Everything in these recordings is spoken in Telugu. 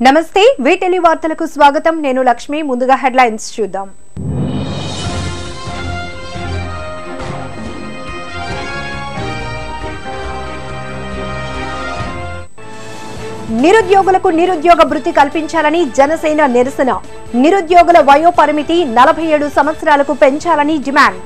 నమస్తే వీటెలి వార్తలకు స్వాగతం నేను లక్ష్మి ముందుగా హెడ్లైన్స్ చూద్దాం నిరుద్యోగులకు నిరుద్యోగ భృతి కల్పించాలని జనసేన నిరసన నిరుద్యోగుల వయో పరిమితి నలభై ఏడు సంవత్సరాలకు పెంచాలని డిమాండ్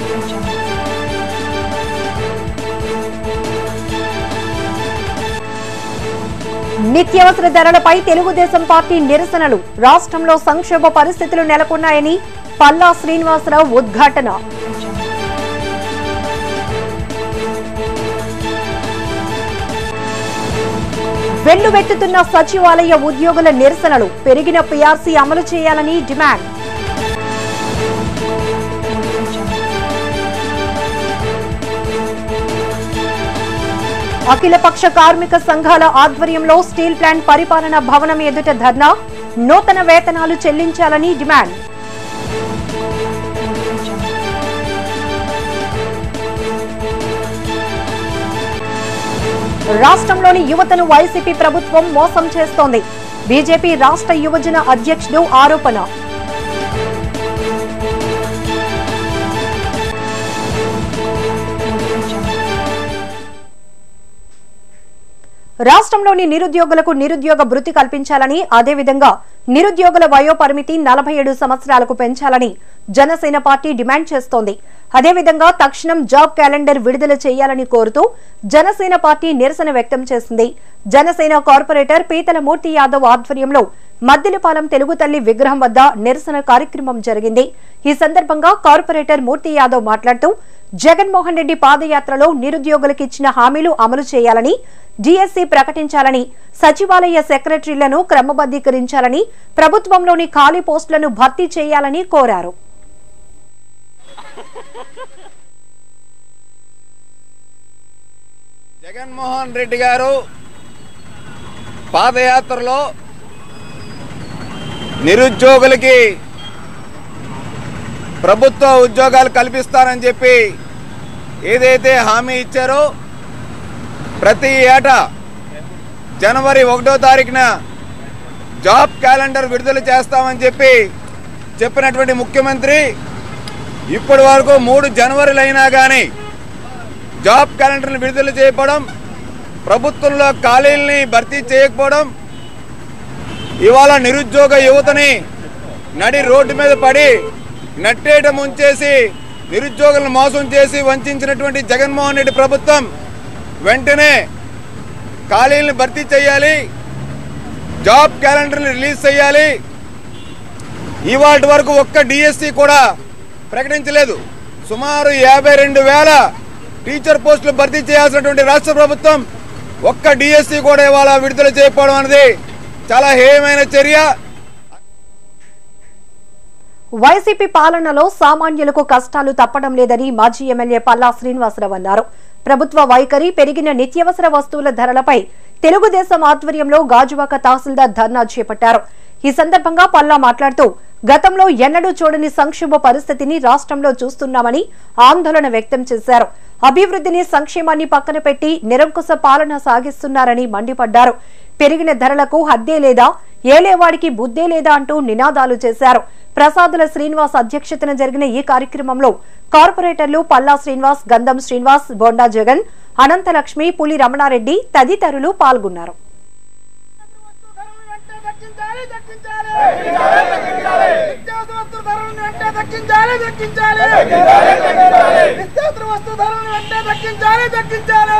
నిత్యావసర ధరలపై తెలుగుదేశం పార్టీ నిరసనలు రాష్ట్రంలో సంక్షోభ పరిస్థితులు నెలకొన్నాయని పల్లా శ్రీనివాసరావు ఉద్ఘాటన వెల్లువెత్తుతున్న సచివాలయ ఉద్యోగుల నిరసనలు పెరిగిన పీఆర్సీ అమలు చేయాలని డిమాండ్ అఖిలపక్ష కార్మిక సంఘాల ఆధ్వర్యంలో స్టీల్ ప్లాంట్ పరిపాలన భవనం ఎదుట ధర్నా నూతన వేతనాలు చెల్లించాలని డిమాండ్ రాష్ట్రంలోని యువతను వైసీపీ ప్రభుత్వం మోసం చేస్తోంది బీజేపీ రాష్ట్ర యువజన అధ్యక్షుడు ఆరోపణ రాష్ట్రంలోని నిరుద్యోగులకు నిరుద్యోగ భృతి కల్పించాలని అదేవిధంగా నిరుద్యోగుల వయో పరిమితి నలభై ఏడు సంవత్సరాలకు పెంచాలని జనసేన పార్టీ డిమాండ్ చేస్తోంది అదేవిధంగా తక్షణం జాబ్ క్యాలెండర్ విడుదల చేయాలని కోరుతూ జనసేన పార్టీ నిరసన వ్యక్తం చేసింది జనసేన కార్పొరేటర్ పీతల మూర్తి యాదవ్ ఆధ్వర్యంలో మద్దిలపాలెం తెలుగు తల్లి విగ్రహం వద్ద నిరసన కార్యక్రమం జరిగింది ఈ సందర్భంగా కార్పొరేటర్ మూర్తి యాదవ్ మాట్లాడుతూ జగన్మోహన్ రెడ్డి పాదయాత్రలో నిరుద్యోగులకు ఇచ్చిన హామీలు అమలు చేయాలని డిఎస్సి ప్రకటించాలని సచివాలయ సెక్రటరీలను క్రమబద్దీకరించాలని ప్రభుత్వంలోని ఖాళీ పోస్టులను భర్తీ చేయాలని కోరారు జగన్మోహన్ రెడ్డి గారు పాదయాత్రలో నిరుద్యోగులకి ప్రభుత్వ ఉద్యోగాలు కల్పిస్తారని చెప్పి ఏదైతే హామీ ఇచ్చారో ప్రతి ఏటా జనవరి ఒకటో తారీఖున జాబ్ క్యాలెండర్ విడుదల చేస్తామని చెప్పి చెప్పినటువంటి ముఖ్యమంత్రి ఇప్పటి వరకు మూడు జనవరిలు అయినా కానీ జాబ్ క్యాలెండర్ని విడుదల చేయకపోవడం ప్రభుత్వంలో ఖాళీల్ని భర్తీ చేయకపోవడం ఇవాళ నిరుద్యోగ యువతని నడి రోడ్డు మీద పడి నట్టేట ముంచేసి నిరుద్యోగులను మోసం చేసి వంచినటువంటి జగన్మోహన్ రెడ్డి ప్రభుత్వం వెంటనే ఖాళీలను భర్తీ చేయాలి జాబ్ క్యాలెండర్ని రిలీజ్ చేయాలి ఇవాటి వరకు ఒక్క డిఎస్సి కూడా ప్రకటించలేదు సుమారు యాభై రెండు వేల టీచర్ పోస్టులు భర్తీ చేయాల్సినటువంటి రాష్ట్ర ప్రభుత్వం ఒక్క డిఎస్సి కూడా ఇవాళ విడుదల చేయకపోవడం అనేది చాలా హేయమైన చర్య వైసీపీ పాలనలో సామాన్యులకు కష్టాలు తప్పడం లేదని మాజీ ఎమ్మెల్యే పల్లా శ్రీనివాసరావు అన్నారు ప్రభుత్వ వైఖరి పెరిగిన నిత్యావసర వస్తువుల ధరలపై తెలుగుదేశం ఆధ్వర్యంలో గాజువాక తహసీల్దార్ ధర్నా చేపట్టారు ఈ సందర్భంగా పల్లా మాట్లాడుతూ గతంలో ఎన్నడూ చూడని సంక్షోభ పరిస్థితిని రాష్ట్రంలో చూస్తున్నామని ఆందోళన వ్యక్తం చేశారు అభివృద్ధిని సంక్షేమాన్ని పక్కన పెట్టి నిరంకుశ పాలన సాగిస్తున్నారని మండిపడ్డారు పెరిగిన ధరలకు హద్దే లేదా ఏలేవాడికి బుద్దే లేదా అంటూ నినాదాలు చేశారు ప్రసాదుల శ్రీనివాస్ అధ్యక్షతన జరిగిన ఈ కార్యక్రమంలో కార్పొరేటర్లు పల్లా శ్రీనివాస్ గంధం శ్రీనివాస్ బొండా జగన్ అనంతలక్ష్మి పులి రమణారెడ్డి తదితరులు పాల్గొన్నారు దక్కించాలి దక్కించాలి నిత్యావసర వస్తు ధరలను వెంటనే దక్కించాలి దక్కించాలి నిత్యావసర వస్తు ధరలను వెంటనే దక్కించాలి దక్కించాలి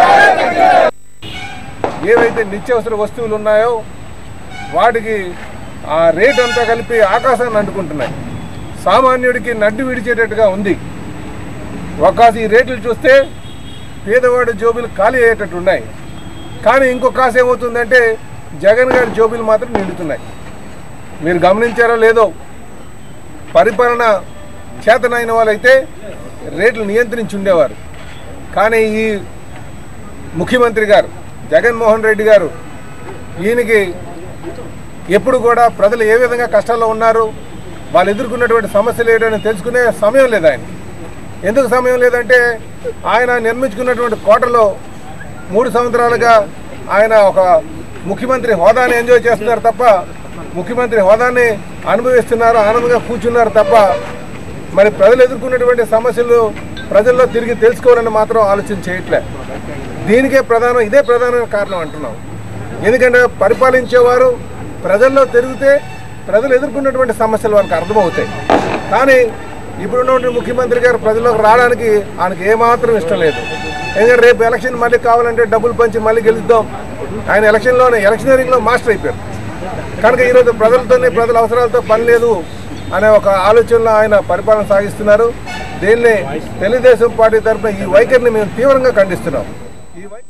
ఏవైతే నిత్యావసర వస్తువులు ఉన్నాయో వాటికి ఆ రేట్ అంతా కలిపి ఆకాశాన్ని అంటుకుంటున్నాయి సామాన్యుడికి నడ్డు విడిచేటట్టుగా ఉంది ఒక్కాసి ఈ రేట్లు చూస్తే పేదవాడి జోబులు ఖాళీ అయ్యేటట్టు ఉన్నాయి కానీ ఇంకో కాసు ఏమవుతుందంటే జగన్ గారి జోబులు మాత్రం నిండుతున్నాయి మీరు గమనించారో లేదో పరిపాలన చేతనైన వాళ్ళైతే రేట్లు నియంత్రించి ఉండేవారు కానీ ఈ ముఖ్యమంత్రి గారు జగన్మోహన్ రెడ్డి గారు ఈయనకి ఎప్పుడు కూడా ప్రజలు ఏ విధంగా కష్టాల్లో ఉన్నారు వాళ్ళు ఎదుర్కొన్నటువంటి సమస్యలు ఏంటని తెలుసుకునే సమయం లేదు ఆయనకి ఎందుకు సమయం లేదంటే ఆయన నిర్మించుకున్నటువంటి కోటలో మూడు సంవత్సరాలుగా ఆయన ఒక ముఖ్యమంత్రి హోదాని ఎంజాయ్ చేస్తున్నారు తప్ప ముఖ్యమంత్రి హోదాని అనుభవిస్తున్నారు ఆనందంగా కూర్చున్నారు తప్ప మరి ప్రజలు ఎదుర్కొన్నటువంటి సమస్యలు ప్రజల్లో తిరిగి తెలుసుకోవాలని మాత్రం ఆలోచన చేయట్లే దీనికే ప్రధానం ఇదే ప్రధానమైన కారణం అంటున్నాం ఎందుకంటే పరిపాలించేవారు ప్రజల్లో తిరిగితే ప్రజలు ఎదుర్కొన్నటువంటి సమస్యలు వాళ్ళకి అర్థమవుతాయి కానీ ఇప్పుడున్నటువంటి ముఖ్యమంత్రి గారు ప్రజల్లోకి రావడానికి ఆయనకి ఏమాత్రం ఇష్టం లేదు ఎందుకంటే రేపు ఎలక్షన్ మళ్ళీ కావాలంటే డబ్బులు పంచి మళ్ళీ గెలుద్దాం ఆయన ఎలక్షన్లోనే ఎలక్షనీరింగ్లో మాస్టర్ అయిపోయారు కనుక ఈరోజు ప్రజలతోనే ప్రజల అవసరాలతో పని లేదు అనే ఒక ఆలోచనలో ఆయన పరిపాలన సాగిస్తున్నారు దీన్ని తెలుగుదేశం పార్టీ తరఫున ఈ వైఖరిని మేము తీవ్రంగా ఖండిస్తున్నాం ఈ వై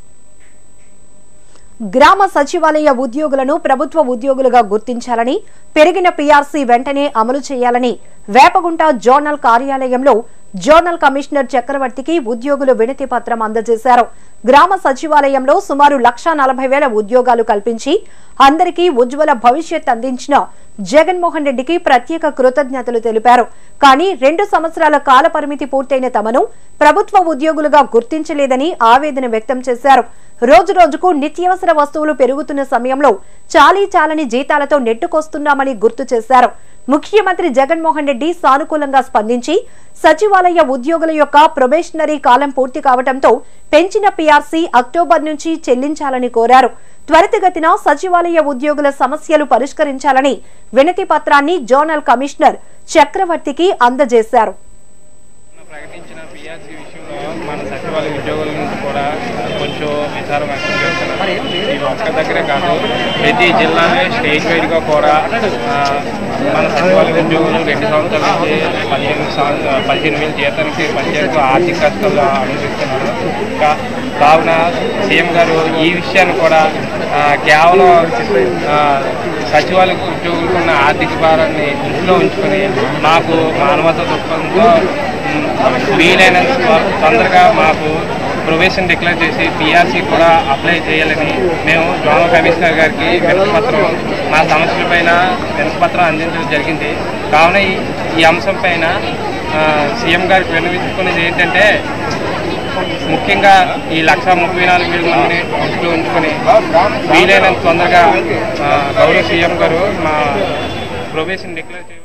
గ్రామ సచివాలయ ఉద్యోగులను ప్రభుత్వ ఉద్యోగులుగా గుర్తించాలని పెరిగిన పీఆర్సీ వెంటనే అమలు చేయాలని వేపగుంట జోనల్ కార్యాలయంలో జోనల్ కమిషనర్ చక్రవర్తికి ఉద్యోగులు వినతి పత్రం అందజేశారు గ్రామ సచివాలయంలో సుమారు లక్ష నలభై వేల ఉద్యోగాలు కల్పించి అందరికీ ఉజ్వల భవిష్యత్ అందించిన జగన్మోహన్ రెడ్డికి ప్రత్యేక కృతజ్ఞతలు తెలిపారు కానీ రెండు సంవత్సరాల కాల పరిమితి పూర్తయిన తమను ప్రభుత్వ ఉద్యోగులుగా గుర్తించలేదని ఆవేదన వ్యక్తం చేశారు రోజు రోజుకు నిత్యావసర వస్తువులు పెరుగుతున్న సమయంలో చాలీ చాలని జీతాలతో నెట్టుకొస్తున్నామని గుర్తు చేశారు ముఖ్యమంత్రి జగన్మోహన్ రెడ్డి సానుకూలంగా స్పందించి సచివాలయ ఉద్యోగుల యొక్క ప్రొబేషనరీ కాలం పూర్తి కావడంతో పెంచిన పీఆర్సీ అక్టోబర్ నుంచి చెల్లించాలని కోరారు త్వరితగతిన సచివాలయ ఉద్యోగుల సమస్యలు పరిష్కరించాలని వినతి పత్రాన్ని జోనల్ కమిషనర్ చక్రవర్తికి అందజేశారు ప్రకటించిన పిఆర్సీ విషయంలో మన సచివాలయ ఉద్యోగుల నుంచి కూడా కొంచెం విచారం వ్యక్తం చేస్తున్నారు ఇది ఒక్క దగ్గరే కాదు ప్రతి జిల్లాలో స్టేట్ వైడ్గా కూడా ఆ, మన సచివాలయ ఉద్యోగులు రెండు సంవత్సరాల నుంచి పదిహేను సంవ- పదిహేను వేల జీతానికి పనిచేస్తూ ఆర్థిక కష్టాలు అనుభవిస్తున్నారు కా- కావున సీఎం గారు ఈ విషయాన్ని కూడా ఆ, కేవలం ఆ, సచివాలయ ఉద్యోగులకు ఉన్న ఆర్థిక భారాన్ని దృష్టిలో ఉంచుకొని మాకు మానవత దృక్పథంతో ఉమ్, వీలైనంత త్వ- తొందరగా మాకు ప్రొవిజన్ డిక్లేర్ చేసి పిఆర్సీ కూడా అప్లై చేయాలని మేము జోనల్ కమిషనర్ గారికి వినతిపత్రం మా సమస్యల పైన వినతిపత్రం అందించడం జరిగింది కావున ఈ ఈ అంశం పైన ఆ, సీఎం గారికి విన్నవించుకునేది ఏంటంటే ముఖ్యంగా ఈ లక్ష ముప్పై నాలుగు వేల మందిని దృష్టిలో ఉంచుకొని వీలైనంత తొందరగా ఆ, గౌరవ సీఎం గారు మా ప్రొవిజన్ డిక్లేర్ చేయ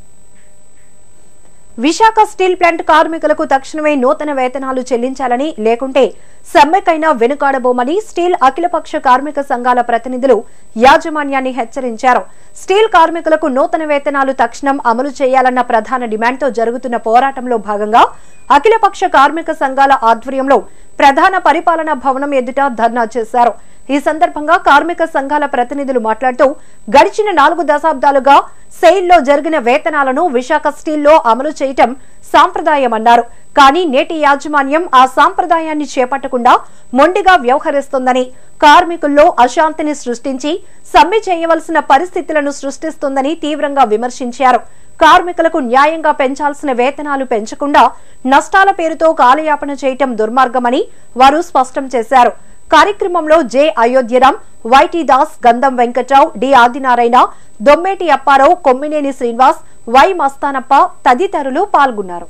విశాఖ స్టీల్ ప్లాంట్ కార్మికులకు తక్షణమే నూతన వేతనాలు చెల్లించాలని లేకుంటే సమ్మెకైనా వెనుకాడబోమని స్టీల్ అఖిలపక్ష కార్మిక సంఘాల ప్రతినిధులు యాజమాన్యాన్ని హెచ్చరించారు స్టీల్ కార్మికులకు నూతన వేతనాలు తక్షణం అమలు చేయాలన్న ప్రధాన డిమాండ్తో జరుగుతున్న పోరాటంలో భాగంగా అఖిలపక్ష కార్మిక సంఘాల ఆధ్వర్యంలో ప్రధాన పరిపాలనా భవనం ఎదుట ధర్నా చేశారు ఈ సందర్భంగా కార్మిక సంఘాల ప్రతినిధులు మాట్లాడుతూ గడిచిన నాలుగు దశాబ్దాలుగా సెయిల్లో జరిగిన వేతనాలను విశాఖ స్టీల్లో అమలు చేయటం సాంప్రదాయమన్నారు కానీ నేటి యాజమాన్యం ఆ సాంప్రదాయాన్ని చేపట్టకుండా మొండిగా వ్యవహరిస్తోందని కార్మికుల్లో అశాంతిని సృష్టించి సమ్మె చేయవలసిన పరిస్థితులను సృష్టిస్తుందని తీవ్రంగా విమర్శించారు కార్మికులకు న్యాయంగా పెంచాల్సిన వేతనాలు పెంచకుండా నష్టాల పేరుతో కాలయాపన చేయటం దుర్మార్గమని వారు స్పష్టం చేశారు కార్యక్రమంలో J అయోధ్యరాం YT Das Gandham Venkatrao D Adinarayana Dommeti Apparao Kommineni Srinivas Y Mastanappa తదితరులు పాల్గొన్నారు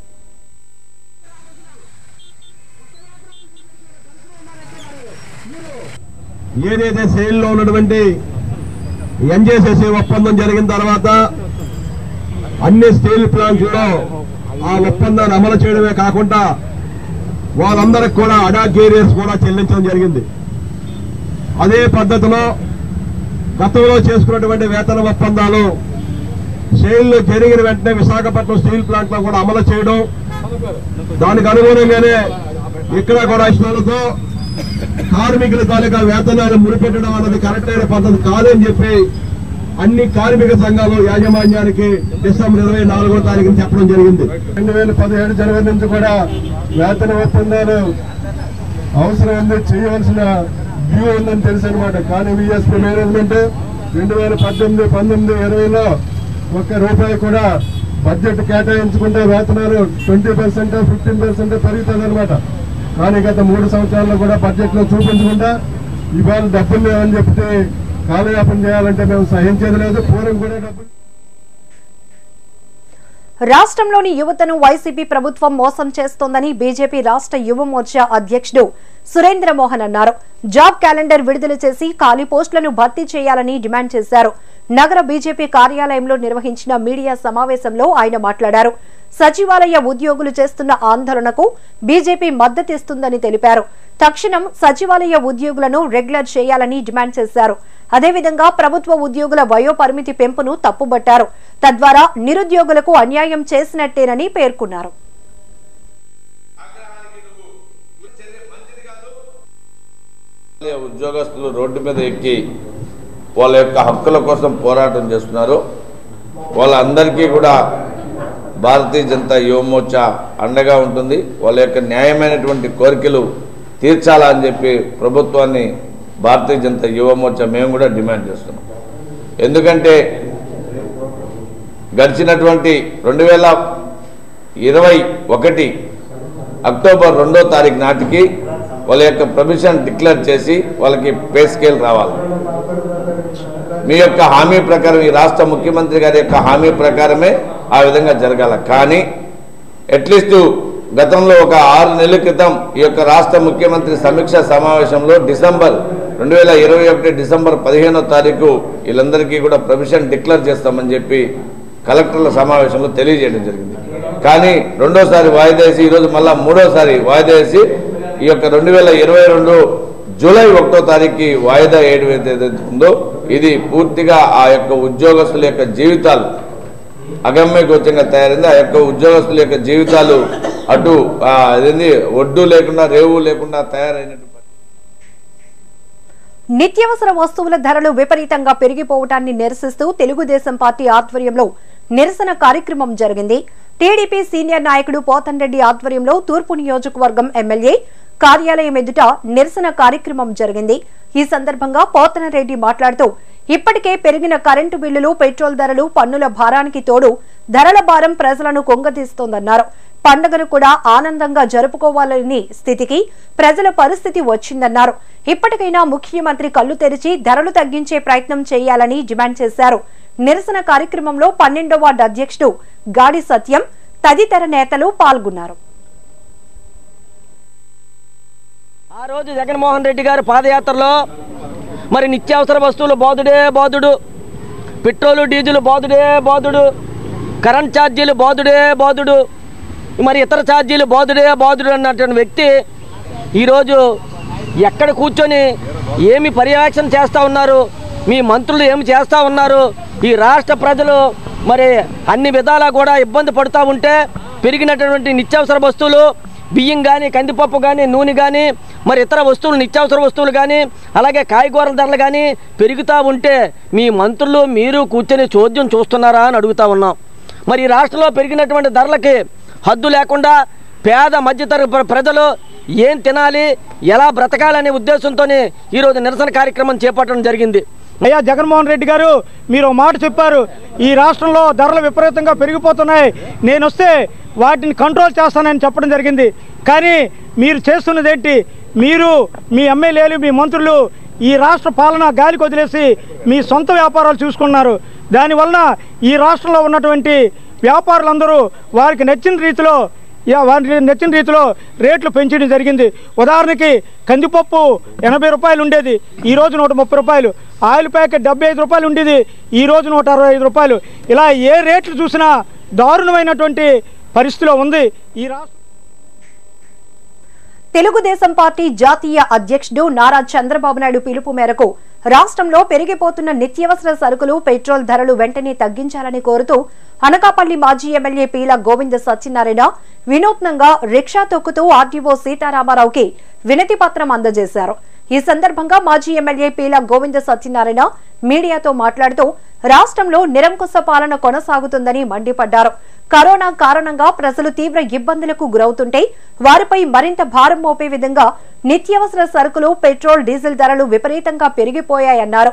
ఏదైతే సేల్లో ఉన్నటువంటి ఎన్జేసీసీ ఒప్పందం జరిగిన తర్వాత అన్ని స్టీల్ ప్లాంట్లలో ఆ ఒప్పందాన్ని అమలు చేయడమే కాకుండా వాళ్ళందరికి కూడా అడాక్ ఏరియాస్ కూడా చెల్లించడం జరిగింది అదే పద్ధతిలో గతంలో చేసుకున్నటువంటి వేతన ఒప్పందాలు సేల్లో జరిగిన వెంటనే విశాఖపట్నం స్టీల్ ప్లాంట్ లో కూడా అమలు చేయడం దానికి అనుగుణంగానే ఇక్కడ కూడా ఇష్టాలతో కార్మికుల తాలూకా వేతనాలు ముడిపెట్టడం అన్నది కరెక్ట్ అయిన పద్ధతి కాదని చెప్పి అన్ని కార్మిక సంఘాలు యాజమాన్యానికి డిసెంబర్ ఇరవై నాలుగో తారీఖున చెప్పడం జరిగింది రెండు వేల పదిహేడు జనవరి నుంచి కూడా వేతన ఒప్పందాలు అవసరం ఉంది చేయవలసిన వ్యూ ఉందని తెలుసు అనమాట కానీ విఎస్పీ మేనేజ్మెంట్ రెండు వేల పద్దెనిమిది పంతొమ్మిది ఇరవైలో ఒక్క రూపాయి కూడా బడ్జెట్ కేటాయించుకుంటే వేతనాలు ట్వంటీ పర్సెంట్ ఫిఫ్టీన్ పర్సెంట్ పెరుగుతుంది అనమాట కానీ గత మూడు సంవత్సరాల్లో కూడా బడ్జెట్ లో చూపించకుండా ఇవాళ డబ్బులు లేవని చెప్తే కాలయాపన చేయాలంటే మేము సహించేది లేదు పూర్వం కూడా డబ్బులు రాష్ట్రంలోని యువతను వైసీపీ ప్రభుత్వం మోసం చేస్తోందని బీజేపీ రాష్ట్ర యువ మోర్చా అధ్యక్షుడు సురేంద్ర మోహన్ అన్నారు జాబ్ క్యాలెండర్ విడుదల చేసి ఖాళీ పోస్టులను భర్తీ చేయాలని డిమాండ్ చేశారు నగర బీజేపీ కార్యాలయంలో నిర్వహించిన మీడియా సమావేశంలో ఆయన మాట్లాడారు సచివాలయ ఉద్యోగులు చేస్తున్న ఆందోళనకు బీజేపీ మద్దతిస్తుందని తెలిపారు తక్షణం సచివాలయ ఉద్యోగులను రెగ్యులర్ చేయాలని డిమాండ్ చేశారు అదేవిధంగా ప్రభుత్వ ఉద్యోగుల వయో పరిమితి పెంపును తప్పుబట్టారు తద్వారా నిరుద్యోగులకు అన్యాయం చేసినట్టేనని పేర్కొన్నారు ఉద్యోగస్తులు రోడ్డు మీద ఎక్కి వాళ్ళ యొక్క హక్కుల కోసం పోరాటం చేస్తున్నారు వాళ్ళందరికీ కూడా భారతీయ జనతా యువమోర్చా అండగా ఉంటుంది వాళ్ళ యొక్క న్యాయమైనటువంటి కోరికలు తీర్చాలా అని చెప్పి ప్రభుత్వాన్ని భారతీయ జనతా యువమోర్చా మేము కూడా డిమాండ్ చేస్తున్నాం ఎందుకంటే గడిచినటువంటి రెండు వేల ఇరవై ఒకటి అక్టోబర్ రెండో తారీఖు నాటికి వాళ్ళ యొక్క ప్రొవిజన్ డిక్లేర్ చేసి వాళ్ళకి పే స్కేల్ రావాలి మీ యొక్క హామీ ప్రకారం ఈ రాష్ట్ర ముఖ్యమంత్రి గారి యొక్క హామీ ప్రకారమే ఆ విధంగా జరగాల కానీ అట్లీస్ట్ గతంలో ఒక ఆరు నెలల క్రితం ఈ యొక్క రాష్ట్ర ముఖ్యమంత్రి సమీక్ష సమావేశంలో డిసెంబర్ రెండు వేల ఇరవై ఒకటి డిసెంబర్ పదిహేనో తారీఖు వీళ్ళందరికీ కూడా ప్రొవిజన్ డిక్లేర్ చేస్తామని చెప్పి కలెక్టర్ల సమావేశంలో తెలియజేయడం జరిగింది కానీ రెండోసారి వాయిదా వేసి ఈరోజు మళ్ళా మూడోసారి వాయిదా వేసి ఈ యొక్క రెండు వేల ఇరవై రెండు జూలై ఒకటో తారీఖుకి వాయిదా వేయడం ఏదైతే ఉందో ఇది పూర్తిగా ఆ యొక్క ఉద్యోగస్తుల యొక్క జీవితాలు అగమ్య గోచంగా తయారైంది ఆ యొక్క ఉద్యోగస్తుల యొక్క జీవితాలు అటు ఆ, అదేంది ఒడ్డు లేకుండా రేవు లేకుండా తయారైనటువంటి నిత్యావసర వస్తువుల ధరలు విపరీతంగా పెరిగిపోవటాన్ని నిరసిస్తూ తెలుగుదేశం పార్టీ ఆధ్వర్యంలో నిరసన కార్యక్రమం జరిగింది టీడీపీ సీనియర్ నాయకుడు పోతంరెడ్డి ఆధ్వర్యంలో తూర్పు నియోజకవర్గం ఎమ్మెల్యే కార్యాలయం ఎదుట నిరసన కార్యక్రమం జరిగింది ఈ సందర్భంగా పోతనరెడ్డి మాట్లాడుతూ ఇప్పటికే పెరిగిన కరెంటు బిల్లులు పెట్రోల్ ధరలు పన్నుల భారానికి తోడు ధరల భారం ప్రజలను కొంగతీస్తోందన్నారు పండుగను కూడా ఆనందంగా జరుపుకోవాలని స్థితికి ప్రజల పరిస్థితి వచ్చిందన్నారు ఇప్పటికైనా ముఖ్యమంత్రి కళ్ళు తెరిచి ధరలు తగ్గించే ప్రయత్నం చేయాలని డిమాండ్ చేశారు నిరసన కార్యక్రమంలో పన్నెండో వార్డు అధ్యక్షుడు గాడి సత్యం తదితర నేతలు పాల్గొన్నారు ఆ రోజు జగన్మోహన్ రెడ్డి గారు పాదయాత్రలో మరి నిత్యావసర వస్తువులు బాధుడే బాధుడు పెట్రోలు డీజిల్ బాధుడే బాధుడు కరెంట్ ఛార్జీలు బాధుడే బాధుడు మరి ఇతర ఛార్జీలు బాధుడే బాధుడు అన్నటువంటి వ్యక్తి ఈరోజు ఎక్కడ కూర్చొని ఏమి పర్యవేక్షణ చేస్తూ ఉన్నారు మీ మంత్రులు ఏమి చేస్తూ ఉన్నారు ఈ రాష్ట్ర ప్రజలు మరి అన్ని విధాలా కూడా ఇబ్బంది పడుతూ ఉంటే పెరిగినటువంటి నిత్యావసర వస్తువులు బియ్యం కానీ కందిపప్పు కానీ నూనె కానీ మరి ఇతర వస్తువులు నిత్యావసర వస్తువులు కానీ అలాగే కాయగూరల ధరలు కానీ పెరుగుతూ ఉంటే మీ మంత్రులు మీరు కూర్చొని చోద్యం చూస్తున్నారా అని అడుగుతా ఉన్నాం మరి ఈ రాష్ట్రంలో పెరిగినటువంటి ధరలకి హద్దు లేకుండా పేద మధ్యతరగతి ప్ర- ప్రజలు ఏం తినాలి ఎలా బ్రతకాలనే ఉద్దేశంతోనే ఈరోజు నిరసన కార్యక్రమం చేపట్టడం జరిగింది అయ్యా జగన్మోహన్ రెడ్డి గారు మీరు ఒక మాట చెప్పారు ఈ రాష్ట్రంలో ధరలు విపరీతంగా పెరిగిపోతున్నాయి నేను వస్తే వాటిని కంట్రోల్ చేస్తానని చెప్పడం జరిగింది కానీ మీరు చేస్తున్నది ఏంటి మీరు మీ ఎమ్మెల్యేలు మీ మంత్రులు ఈ రాష్ట్ర పాలన గాలికి వదిలేసి మీ సొంత వ్యాపారాలు చూసుకున్నారు దానివలన ఈ రాష్ట్రంలో ఉన్నటువంటి వ్యాపారులందరూ వారికి నచ్చిన రీతిలో యా వారికి నచ్చిన రీతిలో రేట్లు పెంచడం జరిగింది ఉదాహరణకి కందిపప్పు ఎనభై రూపాయలు ఉండేది ఈ రోజు నూట ముప్పై రూపాయలు ఆయిల్ ప్యాకెట్ డెబ్బై ఐదు రూపాయలు ఉండేది ఈ రోజు నూట అరవై ఐదు రూపాయలు ఇలా ఏ రేట్లు చూసినా దారుణమైనటువంటి పరిస్థితిలో ఉంది ఈ రాష్ట్ర తెలుగుదేశం పార్టీ జాతీయ అధ్యక్షుడు నారా చంద్రబాబు నాయుడు పిలుపు మేరకు రాష్ట్రంలో పెరిగిపోతున్న నిత్యావసర సరుకులు పెట్రోల్ ధరలు వెంటనే తగ్గించాలని కోరుతూ అనకాపల్లి మాజీ ఎమ్మెల్యే పీల గోవింద సత్యనారాయణ వినూత్నంగా రిక్షా తొక్కుతూ ఆర్టీఓ సీతారామారావుకి వినతి పత్రం అందజేశారు ఈ సందర్భంగా మాజీ ఎమ్మెల్యే పీల గోవింద సత్యనారాయణ మీడియాతో మాట్లాడుతూ రాష్ట్రంలో నిరంకుశ పాలన కొనసాగుతుందని మండిపడ్డారు కరోనా కారణంగా ప్రజలు తీవ్ర ఇబ్బందులకు గురవుతుంటే వారిపై మరింత భారం మోపే విధంగా నిత్యావసర సరుకులు పెట్రోల్ డీజిల్ ధరలు విపరీతంగా పెరిగిపోయాయన్నారు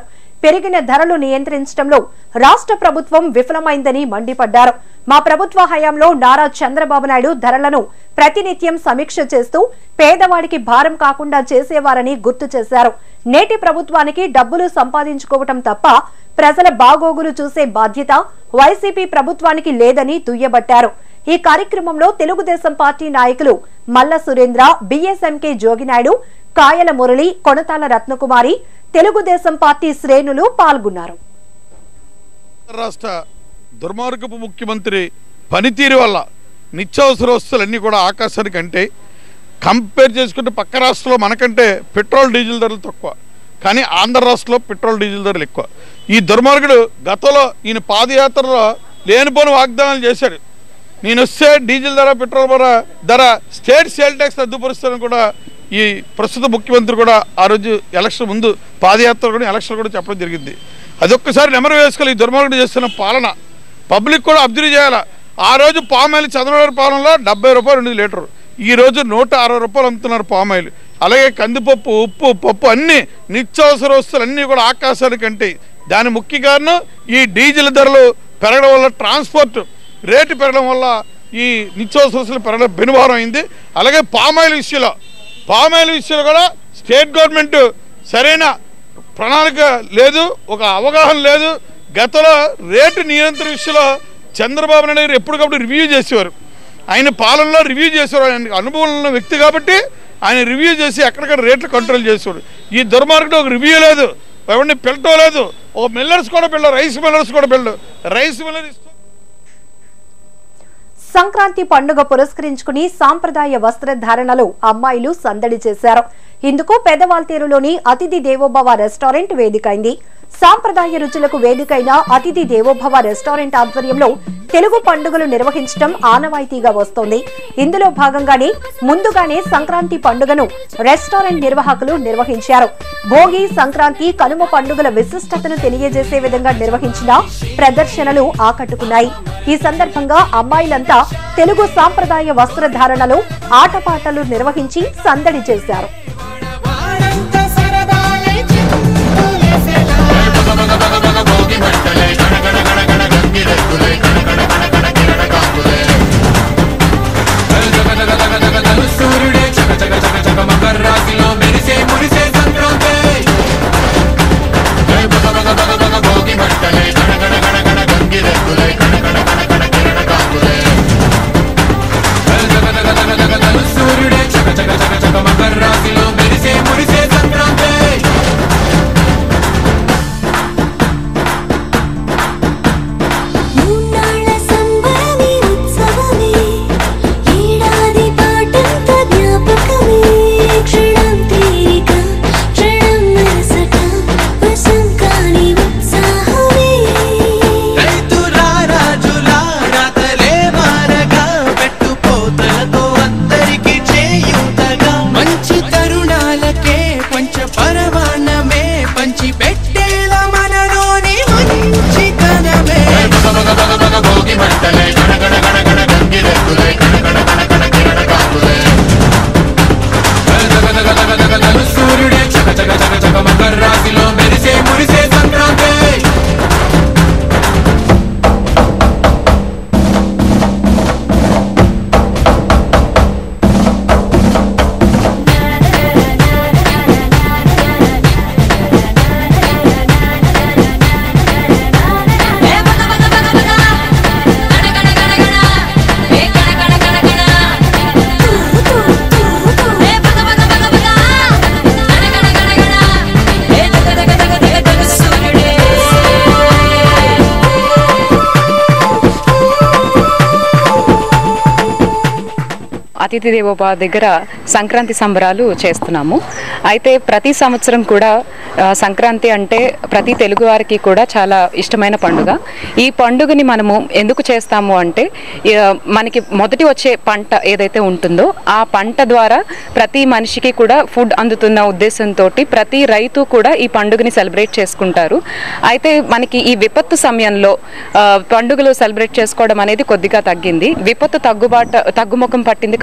పెరిగిన ధరలు నియంత్రించడంలో రాష్ట్ర ప్రభుత్వం విఫలమైందని మండిపడ్డారు మా ప్రభుత్వ హయాంలో నారా చంద్రబాబు నాయుడు ధరలను ప్రతినిత్యం సమీక్ష చేస్తూ పేదవాడికి భారం కాకుండా చేసేవారని గుర్తు చేశారు నేటి ప్రభుత్వానికి డబ్బులు సంపాదించుకోవటం తప్ప ప్రజల బాగోగులు చూసే బాధ్యత వైసీపీ ప్రభుత్వానికి లేదని దుయ్యబట్టారు ఈ కార్యక్రమంలో తెలుగుదేశం పార్టీ నాయకులు మల్ల సురేంద్ర బిఎస్ఎంకే జోగినాయుడు కాయల మురళి కొనతాల రత్నకుమారి తెలుగుదేశం పార్టీ శ్రేణులు పాల్గొన్నారు రాష్ట్ర దుర్మార్గపు ముఖ్యమంత్రి పనితీరు వల్ల నిత్యావసర వస్తువులన్నీ కూడా ఆకాశానికి అంటే కంపేర్ చేసుకుంటే పక్క రాష్ట్రంలో మనకంటే పెట్రోల్ డీజిల్ ధరలు తక్కువ కానీ ఆంధ్ర రాష్ట్రంలో పెట్రోల్ డీజిల్ ధరలు ఎక్కువ ఈ దుర్మార్గుడు గతంలో ఈయన పాదయాత్రలో లేనిపోని వాగ్దానాలు చేశాడు నేను వస్తే డీజిల్ ధర పెట్రోల్ ధర ధర స్టేట్ సేల్ ట్యాక్స్ రద్దుపరుస్తానని కూడా ఈ ప్రస్తుత ముఖ్యమంత్రి కూడా ఆ రోజు ఎలక్షన్ ముందు పాదయాత్ర కూడా ఎలక్షన్ కూడా చెప్పడం జరిగింది అదొక్కసారి నెమరు వేసుకోవాలి ఈ దుర్మార్గుడు చేస్తున్న పాలన పబ్లిక్ కూడా అబ్జర్వ్ చేయాలి ఆ రోజు పామాయిల్ చంద్రబాబు పాలనలో డెబ్బై రూపాయలు ఉండేది లీటరు ఈ రోజు నూట అరవై రూపాయలు అమ్ముతున్నారు పామాయిల్ అలాగే కందిపప్పు ఉప్పు పప్పు అన్ని నిత్యావసర వస్తువులు అన్నీ కూడా ఆకాశానికి అంటే దాని ముఖ్య కారణం ఈ డీజిల్ ధరలు పెరగడం వల్ల ట్రాన్స్పోర్ట్ రేటు పెరగడం వల్ల ఈ నిత్యావసర వస్తువులు పెరగడం బెనుభారం అయింది అలాగే పామాయిల్ విషయంలో పామాయిల్ విషయంలో కూడా స్టేట్ గవర్నమెంట్ సరైన ప్రణాళిక లేదు ఒక అవగాహన లేదు గతంలో రేటు నియంత్రణ విషయంలో చంద్రబాబు నాయుడు గారు ఎప్పటికప్పుడు రివ్యూ చేసేవారు ఆయన పాలనలో రివ్యూ చేసేవారు ఆయన అనుభవం ఉన్న వ్యక్తి కాబట్టి ఆయన రివ్యూ చేసి ఎక్కడికక్కడ రేట్లు కంట్రోల్ చేసేవాడు ఈ దుర్మార్గుడు ఒక రివ్యూ లేదు ఎవరిని పిలటం లేదు ఒక మిల్లర్స్ కూడా పిల్లలు రైస్ మిల్లర్స్ కూడా పిల్లలు రైస్ మిల్లర్ ఇస్తూ సంక్రాంతి పండుగ పురస్కరించుకుని సాంప్రదాయ వస్త్రధారణలో అమ్మాయిలు సందడి చేశారు ఇందుకు పెదవాల్తేరులోని అతిథి దేవోభవ రెస్టారెంట్ వేదికైంది సాంప్రదాయ రుచులకు వేదికైన అతిథి దేవోభవ రెస్టారెంట్ ఆధ్వర్యంలో తెలుగు పండుగలు నిర్వహించడం ఆనవాయితీగా వస్తోంది ఇందులో భాగంగానే ముందుగానే సంక్రాంతి పండుగను రెస్టారెంట్ నిర్వాహకులు నిర్వహించారు భోగి సంక్రాంతి కనుమ పండుగల విశిష్టతను తెలియజేసే విధంగా నిర్వహించిన ప్రదర్శనలు ఆకట్టుకున్నాయి ఈ సందర్భంగా అమ్మాయిలంతా తెలుగు సాంప్రదాయ వస్త్రధారణలో ఆటపాటలు నిర్వహించి సందడి చేశారు మూన్నాళ్ళ సంబరమే ఉత్సవమే ఏడాది పాటంత జ్ఞాపకమే క్షణం తీరిక క్షణం నరసట వశం కాని ఉత్సాహమే రైతులారాజులా రాతలే మారగా పెట్టుపోతలతో అందరికి చేయూతగా మంచి తరుణాలకే పంచ పరమాన్నమే పంచి పెట్టేలా మనలోని మంచితనమే భోగి మంటలే గణగణ గణగణ గంగిరెద్దులే గణగణ గణగణ కిరణ కాకులే సూర్యుడే చక చక చక చక మకర రాశిలో మెరిసే మురిసే సంక్రాంతి అతిథి దేవోపా దగ్గర సంక్రాంతి సంబరాలు చేస్తున్నాము అయితే ప్రతి సంవత్సరం కూడా ఆ, సంక్రాంతి అంటే ప్రతి తెలుగు వారికి కూడా చాలా ఇష్టమైన పండుగ ఈ పండుగని మనము ఎందుకు చేస్తాము అంటే ఆ, మనకి మొదటి వచ్చే పంట ఏదైతే ఉంటుందో ఆ పంట ద్వారా ప్రతి మనిషికి కూడా ఫుడ్ అందుతున్న ఉద్దేశంతో ప్రతి రైతు కూడా ఈ పండుగని సెలబ్రేట్ చేసుకుంటారు అయితే మనకి ఈ విపత్తు సమయంలో ఆ, పండుగలు సెలబ్రేట్ చేసుకోవడం అనేది కొద్దిగా తగ్గింది విపత్తు తగ్గుబాటు తగ్గుముఖం పట్టింది కాబట్టి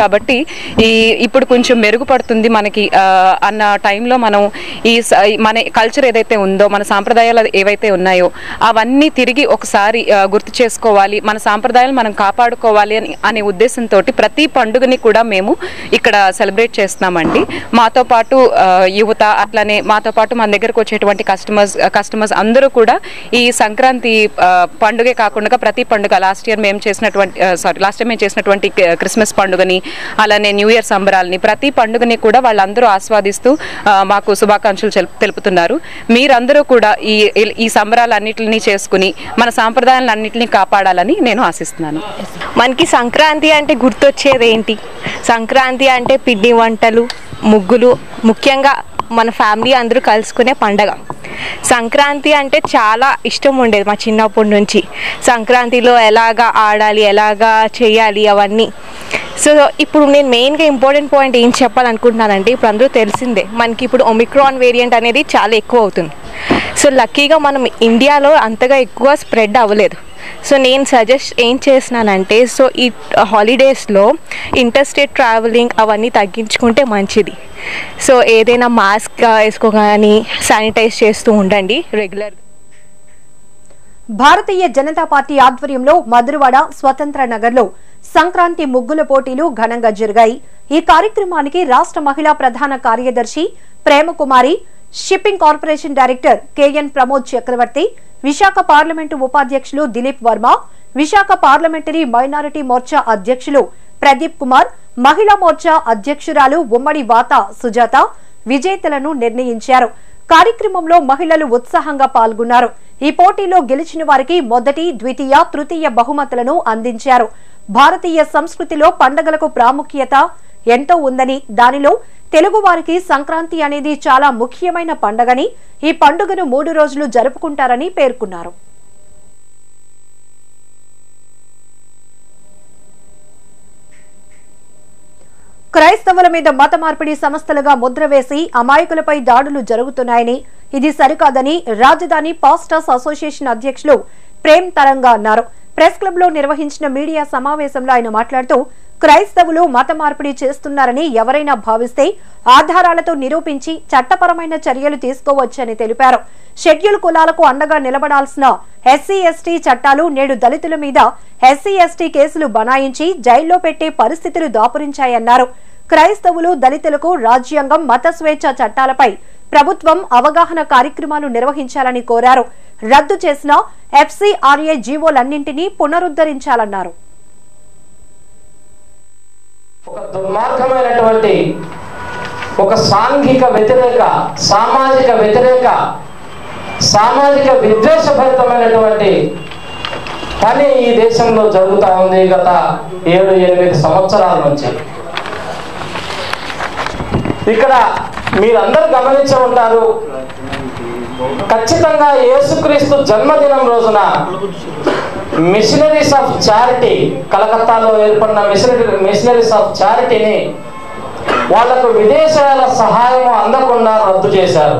కాబట్టి ఈ ఇప్పుడు కొంచెం మెరుగుపడుతుంది మనకి ఆ, అన్న టైంలో మనం ఈ స- ఈ మన కల్చర్ ఏదైతే ఉందో మన సాంప్రదాయాలు ఏవైతే ఉన్నాయో అవన్నీ తిరిగి ఒకసారి ఆ, గుర్తు చేసుకోవాలి మన సాంప్రదాయాలు మనం కాపాడుకోవాలి అని అనే ఉద్దేశంతో ప్రతి పండుగని కూడా మేము ఇక్కడ సెలబ్రేట్ చేస్తున్నామండి మాతో పాటు ఆ, యువత అట్లానే మాతో పాటు మన దగ్గరకు వచ్చేటువంటి కస్టమర్స్ కస్టమర్స్ అందరూ కూడా ఈ సంక్రాంతి ఆ, పండుగే కాకుండా ప్రతి పండుగ లాస్ట్ ఇయర్ మేము చేసినటువంటి సారీ లాస్ట్ టైం మేము చేసినటువంటి క- క్రిస్మస్ పండుగని అలానే న్యూ ఇయర్ సంబరాలని ప్రతి పండుగని కూడా వాళ్ళందరూ ఆస్వాదిస్తూ ఆ, మాకు శుభాకాంక్షలు చెల్- తెలుపుతున్నారు మీరందరూ కూడా ఈ ఈ- ఈ సంబరాలన్నింటినీ చేసుకుని మన సాంప్రదాయాలన్నింటినీ కాపాడాలని నేను ఆశిస్తున్నాను మనకి సంక్రాంతి అంటే గుర్తొచ్చేది ఏంటి సంక్రాంతి అంటే పిండి వంటలు ముగ్గులు ముఖ్యంగా మన ఫ్యామిలీ అందరూ కలుసుకునే పండగ సంక్రాంతి అంటే చాలా ఇష్టం ఉండేది మా చిన్నప్పటి నుంచి సంక్రాంతిలో ఎలాగా ఆడాలి ఎలాగా చేయాలి అవన్నీ సో ఇప్పుడు నేను మెయిన్గా ఇంపార్టెంట్ పాయింట్ ఏం చెప్పాలనుకుంటున్నానంటే ఇప్పుడు అందరూ తెలిసిందే మనకి ఇప్పుడు ఒమిక్రాన్ వేరియంట్ అనేది చాలా ఎక్కువ అవుతుంది సో లక్కీగా మనం ఇండియాలో అంతగా ఎక్కువ స్ప్రెడ్ అవ్వలేదు సో నేను సజెస్ట్ ఏం చేసినానంటే సో ఈ హాలిడేస్లో ఇంటర్స్టేట్ ట్రావెలింగ్ అవన్నీ తగ్గించుకుంటే మంచిది సో ఏదైనా మాస్క్ వేసుకోగాని శానిటైజ్ చేస్తూ ఉండండి రెగ్యులర్ భారతీయ జనతా పార్టీ ఆధ్వర్యంలో మధురవాడ స్వతంత్ర నగర్లో సంక్రాంతి ముగ్గుల పోటీలు ఘనంగా జరిగాయి ఈ కార్యక్రమానికి రాష్ట్ర మహిళా ప్రధాన కార్యదర్శి Premakumari shipping corporation director KN Pramod Chakravarthi Visakha parliament ఉపాధ్యక్షులు దిలీప్ వర్మ విశాఖ పార్లమెంటరీ మైనారిటీ మోర్చా అధ్యక్షులు ప్రదీప్ కుమార్ మహిళా మోర్చా అధ్యక్షురాలు ఉమ్మడి వాత సుజాత విజేతలను నిర్ణయించారు కార్యక్రమంలో మహిళలు ఉత్సాహంగా పాల్గొన్నారు ఈ పోటీలో గెలిచిన వారికి మొదటి ద్వితీయ తృతీయ బహుమతులను అందించారు భారతీయ సంస్కృతిలో పండగలకు ప్రాముఖ్యత ఎంతో ఉందని దానిలో తెలుగు వారికి సంక్రాంతి అనేది చాలా ముఖ్యమైన పండగని ఈ పండుగను మూడు రోజులు జరుపుకుంటారని పేర్కొన్నారు క్రైస్తవుల మీద మత మార్పిడి సంస్థలుగా ముద్ర వేసి అమాయకులపై దాడులు జరుగుతున్నాయని ఇది సరికాదని రాజధాని పాస్టర్స్ అసోసియేషన్ అధ్యక్షులు ప్రేమ్ తరంగా అన్నారు ప్రెస్ క్లబ్ లో నిర్వహించిన మీడియా సమావేశంలో ఆయన మాట్లాడుతూ క్రైస్తవులు మత మార్పిడి చేస్తున్నారని ఎవరైనా భావిస్తే ఆధారాలతో నిరూపించి చట్టపరమైన చర్యలు తీసుకోవచ్చని తెలిపారు షెడ్యూల్ కులాలకు అండగా నిలబడాల్సిన ఎస్సీ ఎస్టీ చట్టాలు నేడు దళితుల మీద ఎస్సీ ఎస్టీ కేసులు బనాయించి జైల్లో పెట్టే పరిస్థితులు దాపురించాయన్నారు క్రైస్తవులు దళితులకు రాజ్యాంగం మత స్వేచ్ఛ చట్టాలపై ప్రభుత్వం అవగాహన కార్యక్రమాలు నిర్వహించాలని కోరారు రద్దు చేసిన ఎఫ్సీఆర్ఏ జీవోలన్నింటినీ పునరుద్ధరించాలన్నారు ఒక దుర్మార్గమైనటువంటి ఒక సాంఘిక వ్యతిరేక సామాజిక వ్యతిరేక సామాజిక విద్వేషభరితమైనటువంటి పని ఈ దేశంలో జరుగుతూ ఉంది గత ఏడు ఎనిమిది సంవత్సరాల నుంచి ఇక్కడ మీరందరూ గమనించే ఉంటారు ఖచ్చితంగా యేసుక్రీస్తు జన్మదినం రోజున మిషనరీస్ ఆఫ్ చారిటీ కలకత్తాలో ఏర్పడిన మిషనరీ మిషనరీస్ ఆఫ్ చారిటీని వాళ్లకు విదేశాల సహాయం అందకుండా రద్దు చేశారు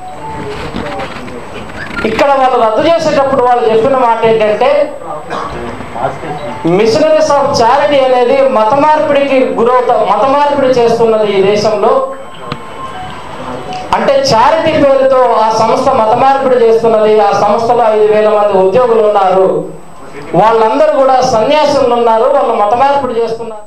ఇక్కడ వాళ్ళు రద్దు చేసేటప్పుడు వాళ్ళు చెప్పిన మాట ఏంటంటే మిషనరీస్ ఆఫ్ చారిటీ అనేది మత మార్పిడికి గురవుతా మత మార్పిడి చేస్తున్నది ఈ దేశంలో అంటే చారిటీ పేరుతో ఆ సంస్థ మత మార్పిడి చేస్తున్నది ఆ సంస్థలో ఐదు వేల మంది ఉద్యోగులు ఉన్నారు వాళ్ళందరూ కూడా సన్యాసులు ఉన్నారు వాళ్ళు మత మార్పిడి చేస్తున్నారు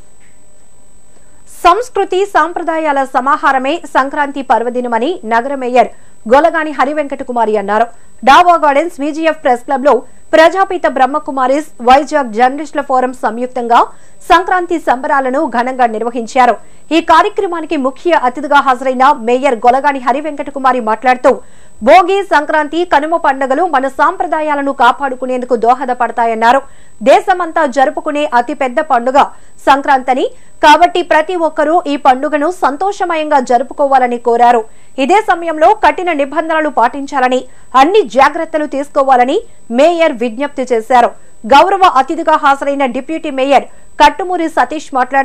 సంస్కృతి సాంప్రదాయాల సమాహారమే సంక్రాంతి పర్వదినమని నగర మేయర్ గొలగాని హరివెంకట కుమారి అన్నారు Dawa gardens VGF press club లో ప్రజాపిత బ్రహ్మకుమారిస్ వైజాగ్ జర్నలిస్టుల ఫోరం సంయుక్తంగా సంక్రాంతి సంబరాలను ఘనంగా నిర్వహించారు ఈ కార్యక్రమానికి ముఖ్య అతిథిగా హాజరైన మేయర్ గొలగాని హరివెంకట కుమారి మాట్లాడుతూ భోగి సంక్రాంతి కనుమ పండుగలు మన సాంప్రదాయాలను కాపాడుకునేందుకు దోహదపడతాయన్నారు దేశమంతా జరుపుకునే అతి పెద్ద పండుగ సంక్రాంతని కాబట్టి ప్రతి ఒక్కరూ ఈ పండుగను సంతోషమయంగా జరుపుకోవాలని కోరారు ఇదే సమయంలో కఠిన నిబంధనలు పాటించాలని అన్ని జాగ్రత్తలు తీసుకోవాలని మేయర్ విజ్ఞప్తి చేశారు గౌరవ అతిథిగా హాజరైన డిప్యూటీ మేయర్ కట్టుమూరి సతీష్ మాట్లాడుతూ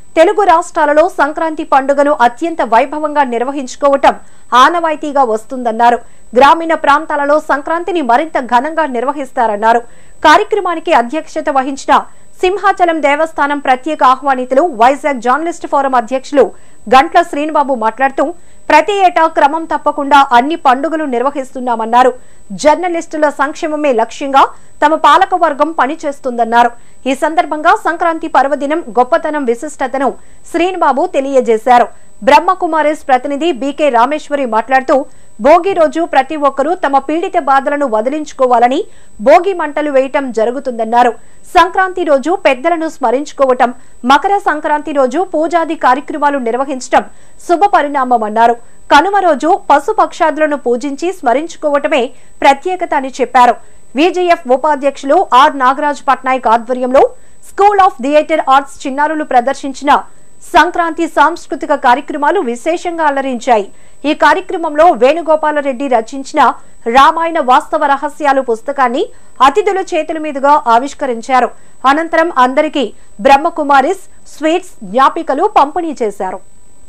తెలుగు రాష్ట్రాలలో సంక్రాంతి పండుగను అత్యంత వైభవంగా నిర్వహించుకోవటం ఆనవాయితీగా వస్తుందన్నారు గ్రామీణ ప్రాంతాలలో సంక్రాంతిని మరింత ఘనంగా నిర్వహిస్తారన్నారు కార్యక్రమానికి అధ్యక్షత వహించిన సింహాచలం దేవస్థానం ప్రత్యేక ఆహ్వానితులు వైజాగ్ జర్నలిస్ట్ ఫోరం అధ్యక్షులు గంట్ల శ్రీనిబాబు మాట్లాడుతూ ప్రతి ఏటా క్రమం తప్పకుండా అన్ని పండుగలు నిర్వహిస్తున్నామన్నారు జర్నలిస్టుల సంక్షేమమే లక్ష్యంగా తమ పాలక వర్గం పనిచేస్తుందన్నారు ఈ సందర్భంగా సంక్రాంతి పర్వదినం గొప్పతనం విశిష్టతను శ్రీనిబాబు తెలియజేశారు బ్రహ్మకుమారిస్ ప్రతినిధి బీకే రామేశ్వరి మాట్లాడుతూ భోగి రోజు ప్రతి ఒక్కరూ తమ పీడిత బాధలను వదిలించుకోవాలని భోగి మంటలు వేయటం జరుగుతుందన్నారు సంక్రాంతి రోజు పెద్దలను స్మరించుకోవటం మకర సంక్రాంతి రోజు పూజాది కార్యక్రమాలు నిర్వహించటం శుభ పరిణామమన్నారు కనుమ రోజు పశు పక్షాదులను పూజించి స్మరించుకోవటమే ప్రత్యేకత అని చెప్పారు విజేఎఫ్ ఉపాధ్యక్షులు ఆర్ నాగరాజ్ పట్నాయక్ ఆధ్వర్యంలో స్కూల్ ఆఫ్ థియేటర్ ఆర్ట్స్ చిన్నారులు ప్రదర్శించిన సంక్రాంతి సాంస్కృతిక కార్యక్రమాలు విశేషంగా అలరించాయి ఈ కార్యక్రమంలో వేణుగోపాలరెడ్డి రచించిన రామాయణ వాస్తవ రహస్యాలు పుస్తకాన్ని అతిథుల చేతుల మీదుగా ఆవిష్కరించారు అనంతరం అందరికీ బ్రహ్మకుమారిస్ స్వీట్స్ జ్ఞాపికలు పంపిణీ చేశారు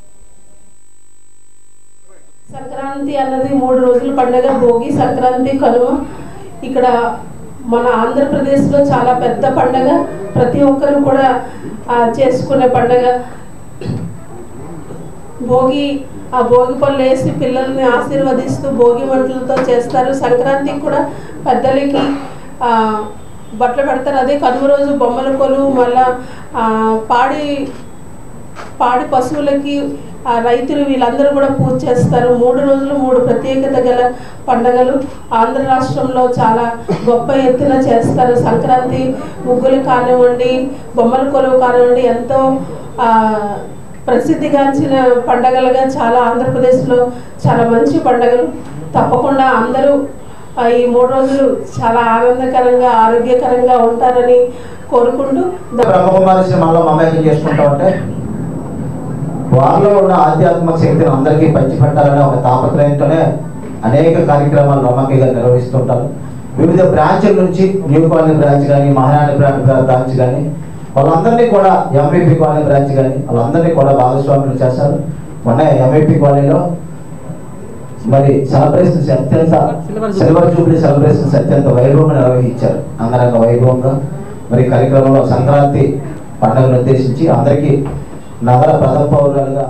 సంక్రాంతి అన్నది మూడు రోజుల పండుగ భోగి సంక్రాంతి కనుమ ఇక్కడ మన ఆంధ్రప్రదేశ్లో చాలా పెద్ద పండగ ప్రతి ఒక్కరు కూడా ఆ, చేసుకునే పండగ భోగి ఆ భోగి పళ్ళు వేసి పిల్లల్ని ఆశీర్వదిస్తూ భోగి మంటలతో చేస్తారు సంక్రాంతికి కూడా పెద్దలకి ఆ, బట్టలు పెడతారు అదే కనుమ రోజు బొమ్మల కొలువు మళ్ళా ఆ, పాడి పాడి పశువులకి ఆ రైతులు వీళ్ళందరూ కూడా పూజ చేస్తారు మూడు రోజులు మూడు ప్రత్యేకత గల పండగలు ఆంధ్ర రాష్ట్రంలో చాలా గొప్ప ఎత్తున చేస్తారు సంక్రాంతి ముగ్గులు కానివ్వండి బొమ్మల కొలువు కానివ్వండి ఎంతో ఆ, ప్రసిద్ధిగాంచిన పండగలుగా చాలా ఆంధ్రప్రదేశ్లో చాలా మంచి పండగలు తప్పకుండా అందరూ ఆ, ఈ మూడు రోజులు చాలా ఆనందకరంగా ఆరోగ్యకరంగా ఉంటారని కోరుకుంటూ బ్రహ్మకుమారి సినిమాలో మమేకం చేసుకుంటా ఉంటే వారిలో ఉన్న ఆధ్యాత్మిక శక్తిని అందరికీ పంచిపెట్టాలనే ఒక తాపత్రయంతోనే అనేక కార్యక్రమాలు నమ్మకంగా నిర్వహిస్తుంటారు వివిధ బ్రాంచ్ల నుంచి న్యూ కాలనీ బ్రాంచ్ కానీ మహారాణి బ్రాంచ్ కానీ వాళ్ళందరినీ కూడా ఎంఈపీ కాలనీ బ్రాంచ్ కానీ వాళ్ళందరినీ కూడా భాగస్వాములు చేశారు మొన్న ఎంఈపీ కాలనీలో మరి సెలబ్రేషన్స్ అత్యంత సిల్వర్ జూబ్లీ సెలబ్రేషన్స్ అత్యంత వైభవంగా నిర్వహించారు అంగరంగ వైభవంగా మరి ఈ కార్యక్రమంలో సంక్రాంతి పండుగను ఉద్దేశించి అందరికీ నగర ప్రథమ పౌరులుగా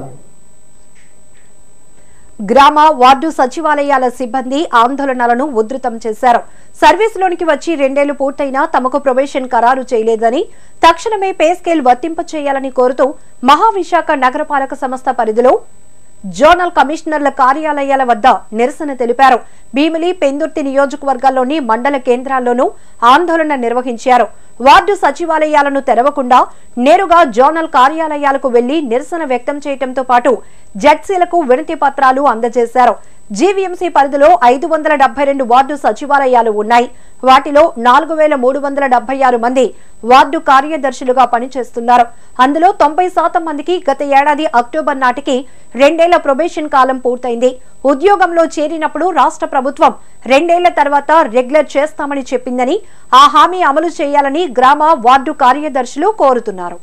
గ్రామ వార్డు సచివాలయాల సిబ్బంది ఆందోళనలను ఉధృతం చేశారు సర్వీసులోనికి వచ్చి రెండేళ్లు పూర్తయినా తమకు ప్రొబేషన్ ఖరారు చేయలేదని తక్షణమే పే స్కేల్ వర్తింప చేయాలని కోరుతూ మహావిశాఖ నగరపాలక సంస్థ పరిధిలో జోనల్ కమిషనర్ల కార్యాలయాల వద్ద నిరసన తెలిపారు భీమిలి పెందుర్తి నియోజకవర్గాల్లోని మండల కేంద్రాల్లోనూ ఆందోళన నిర్వహించారు వార్డు సచివాలయాలను తెరవకుండా నేరుగా జోనల్ కార్యాలయాలకు వెళ్లి నిరసన వ్యక్తం చేయడంతో పాటు జడ్సీలకు వినతి పత్రాలు అందజేశారు జీవీఎంసీ పరిధిలో ఐదు వందల డెబ్బై రెండు వార్డు సచివాలయాలు ఉన్నాయి వాటిలో నాలుగు వేల మూడు వందల డెబ్బై ఆరు మంది వార్డు కార్యదర్శులుగా పనిచేస్తున్నారు అందులో తొంభై శాతం మందికి గత ఏడాది అక్టోబర్ నాటికి రెండేళ్ల ప్రొబేషన్ కాలం పూర్తయింది ఉద్యోగంలో చేరినప్పుడు రాష్ట్ర ప్రభుత్వం రెండేళ్ల తర్వాత రెగ్యులర్ చేస్తామని చెప్పిందని ఆ హామీ అమలు చేయాలని గ్రామ వార్డు కార్యదర్శులు కోరుతున్నారు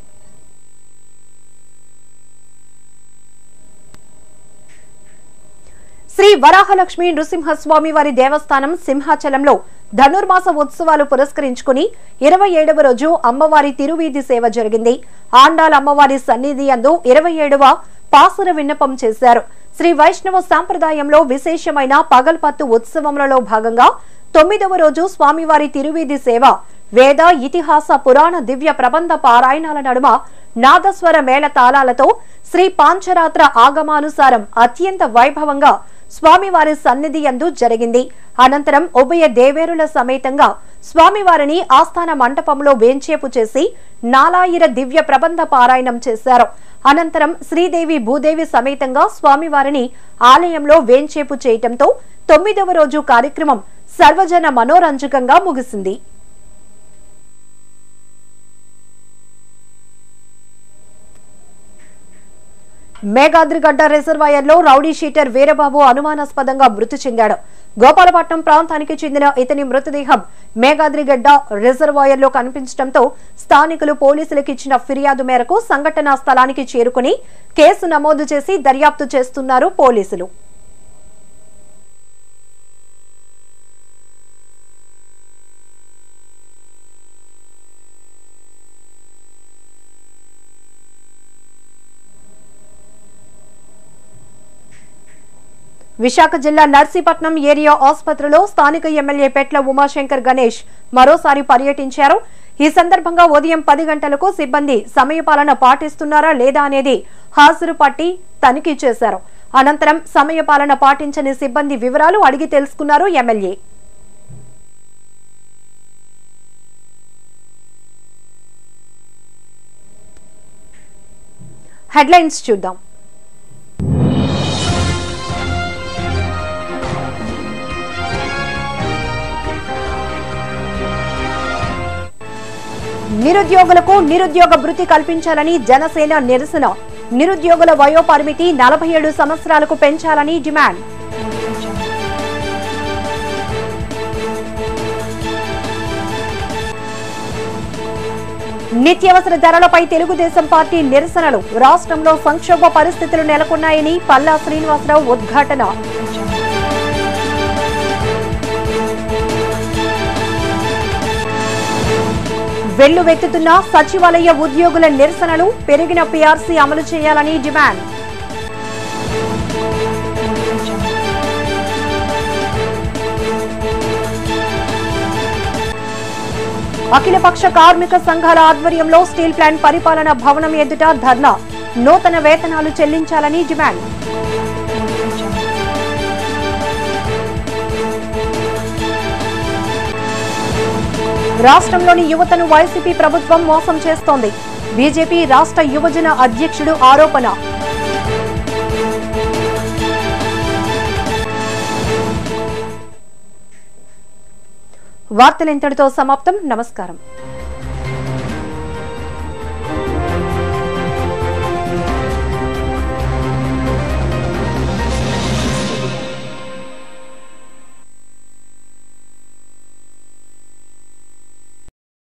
శ్రీ వరాహలక్ష్మి నృసింహస్వామి వారి దేవస్థానం సింహాచలంలో ధనుర్మాస ఉత్సవాలు పురస్కరించుకుని ఇరవై ఏడవ రోజు అమ్మవారి తిరువీధి సేవ జరిగింది ఆండాల్ అమ్మవారి సన్నిధి అందు ఇరవై ఏడవ పాసుర విన్నపం చేశారు శ్రీ వైష్ణవ సాంప్రదాయంలో విశేషమైన పగల్పత్తు ఉత్సవములలో భాగంగా తొమ్మిదవ రోజు స్వామివారి తిరువీధి సేవ వేద ఇతిహాస పురాణ దివ్య ప్రబంధ పారాయణాల నడుమ నాదస్వర మేళ తాళాలతో శ్రీ పాంచరాత్ర ఆగమానుసారం అత్యంత వైభవంగా స్వామివారి సన్నిధి యందు జరిగింది అనంతరం ఉభయ దేవేరుల సమేతంగా స్వామివారిని ఆస్థాన మంటపంలో వేంచేపు చేసి నాలాయిర దివ్య ప్రబంధ పారాయణం చేశారు అనంతరం శ్రీదేవి భూదేవి సమేతంగా స్వామివారిని ఆలయంలో వేంచేపు చేయటంతో తొమ్మిదవ రోజు కార్యక్రమం సర్వజన మనోరంజకంగా ముగిసింది మేఘాద్రిగడ్డ రిజర్వాయర్లో రౌడీ షీటర్ వీరబాబు అనుమానాస్పదంగా మృతి చెందాడు గోపాలపట్నం ప్రాంతానికి చెందిన ఇతని మృతదేహం మేఘాద్రిగడ్డ రిజర్వాయర్లో కనిపించడంతో స్థానికులు పోలీసులకు ఇచ్చిన ఫిర్యాదు మేరకు సంఘటనా స్థలానికి చేరుకుని కేసు నమోదు చేసి దర్యాప్తు చేస్తున్నారు పోలీసులు విశాఖ జిల్లా నర్సీపట్నం ఏరియా ఆసుపత్రిలో స్థానిక ఎమ్మెల్యే పెట్ల ఉమాశంకర్ గణేష్ మరోసారి పర్యటించారు ఈ సందర్భంగా ఉదయం పది గంటలకు సిబ్బంది సమయపాలన పాటిస్తున్నారా లేదా అనేది హాజరు పట్టి తనిఖీ చేశారు అనంతరం సమయపాలన పాటించని సిబ్బంది వివరాలు అడిగి తెలుసుకున్నారు ఎమ్మెల్యే హెడ్లైన్స్ చూద్దాం నిరుద్యోగులకు నిరుద్యోగ భృతి కల్పించాలని జనసేన నిరసన నిరుద్యోగుల వయో పరిమితి నలభై ఏడు సంవత్సరాలకు పెంచాలని డిమాండ్ నిత్యావసర ధరలపై తెలుగుదేశం పార్టీ నిరసనలు రాష్ట్రంలో సంక్షోభ పరిస్థితులు నెలకొన్నాయని పల్లా శ్రీనివాసరావు ఉద్ఘాటన వెల్లువెత్తుతున్న సచివాలయ ఉద్యోగుల నిరసనలు పెరిగిన పీఆర్సీ అమలు చేయాలని డిమాండ్ అఖిలపక్ష కార్మిక సంఘాల ఆధ్వర్యంలో స్టీల్ ప్లాంట్ పరిపాలన భవనం ఎదుట ధర్నా నూతన వేతనాలు చెల్లించాలని డిమాండ్ రాష్ట్రంలోని యువతను వైసీపీ ప్రభుత్వం మోసం చేస్తోంది బీజేపీ రాష్ట్ర యువజన అధ్యక్షుడు ఆరోపణ వార్తలు ఇంతటితో సమాప్తం నమస్కారం